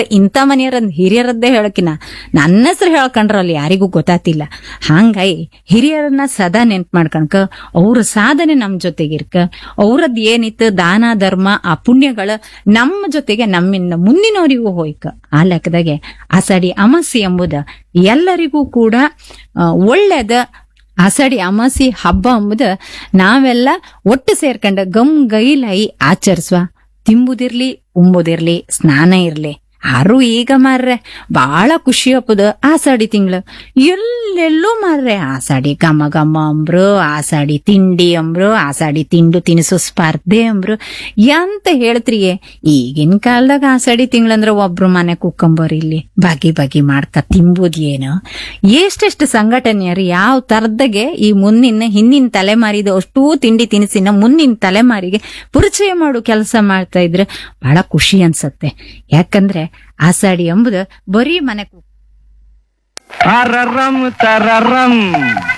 ಬಿಟ್ರೆ ಇಂಥ ಮನೆಯರ ಹಿರಿಯರದ್ದೇ ಹೇಳಕಿನ ನನ್ನ ಹೆಸರು ಹೇಳ್ಕೊಂಡ್ರಲ್ಲ ಯಾರಿಗೂ ಗೊತ್ತಾತಿಲ್ಲ ಹಂಗಾಗಿ ಹಿರಿಯರನ್ನ ಸದಾ ನೆನ್ಪು ಮಾಡ್ಕಣಕ ಅವ್ರ ಸಾಧನೆ ನಮ್ ಜೊತೆಗಿರ್ಕ ಅವ್ರದ್ ಏನಿತ್ತು ದಾನ ಧರ್ಮ ಆ ಪುಣ್ಯಗಳ ನಮ್ಮ ಜೊತೆಗೆ ನಮ್ಮಿಂದ ಮುಂದಿನವರಿಗೂ ಹೋಯ್ಕ ಆ ಲೆಕ್ಕದಾಗೆ ಆಸಾಡಿ ಅಮಾಸೆ ಎಂಬುದ ಎಲ್ಲರಿಗೂ ಕೂಡ ಆ, ಒಳ್ಳೇದ ಆಸಾಡಿ ಅಮಾಸಿ ಹಬ್ಬ ಎಂಬುದು ನಾವೆಲ್ಲ ಒಟ್ಟು ಸೇರ್ಕೊಂಡ ಗಮ್ ಗೈಲೈ ಆಚರಿಸುವ ತಿಂಬುದಿರ್ಲಿ ಉಂಬುದಿರ್ಲಿ ಸ್ನಾನ ಇರ್ಲಿ ಯಾರು ಈಗ ಮಾರ್ರೆ ಬಾಳ ಖುಷಿ ಹಬ್ಬದ ಆಸಾಡಿ ತಿಂಗಳು ಎಲ್ಲೆಲ್ಲೂ ಮಾರ್ರೆ ಆಸಾಡಿ ಘಮ ಘಮ ಅಂಬ್ರು ಆಸಾಡಿ ತಿಂಡಿ ಅಂಬ್ರು ಆಸಾಡಿ ತಿಂಡು ತಿನಿಸು ಸ್ಪರ್ಧೆ ಅಂಬ್ರು ಎಂತ ಹೇಳ್ತ್ರಿಯೇ ಈಗಿನ ಕಾಲದಾಗ ಆಸಾಡಿ ತಿಂಗಳಂದ್ರ ಒಬ್ರು ಮನೆ ಕುಕ್ಕಂಬರ್ ಇಲ್ಲಿ ಬಗೆ ಬಗೆ ಮಾಡ್ಕ ತಿಂಬುದ್ ಏನು ಎಷ್ಟೆಷ್ಟು ಸಂಘಟನೆಯರು ಯಾವ ತರದಾಗೆ ಈ ಮುಂದಿನ ಹಿಂದಿನ ತಲೆಮಾರಿದ ಅಷ್ಟೂ ತಿಂಡಿ ತಿನಿಸಿನ ಮುಂದಿನ ತಲೆಮಾರಿಗೆ ಪರಿಚಯ ಮಾಡೋ ಕೆಲಸ ಮಾಡ್ತಾ ಇದ್ರೆ ಬಹಳ ಖುಷಿ ಅನ್ಸತ್ತೆ ಯಾಕಂದ್ರೆ ಆಸಾಡಿ ಎಂಬುದು ಬರೀ ಮನೆ ಕುಕ್ ತರರಂ ತರರಂ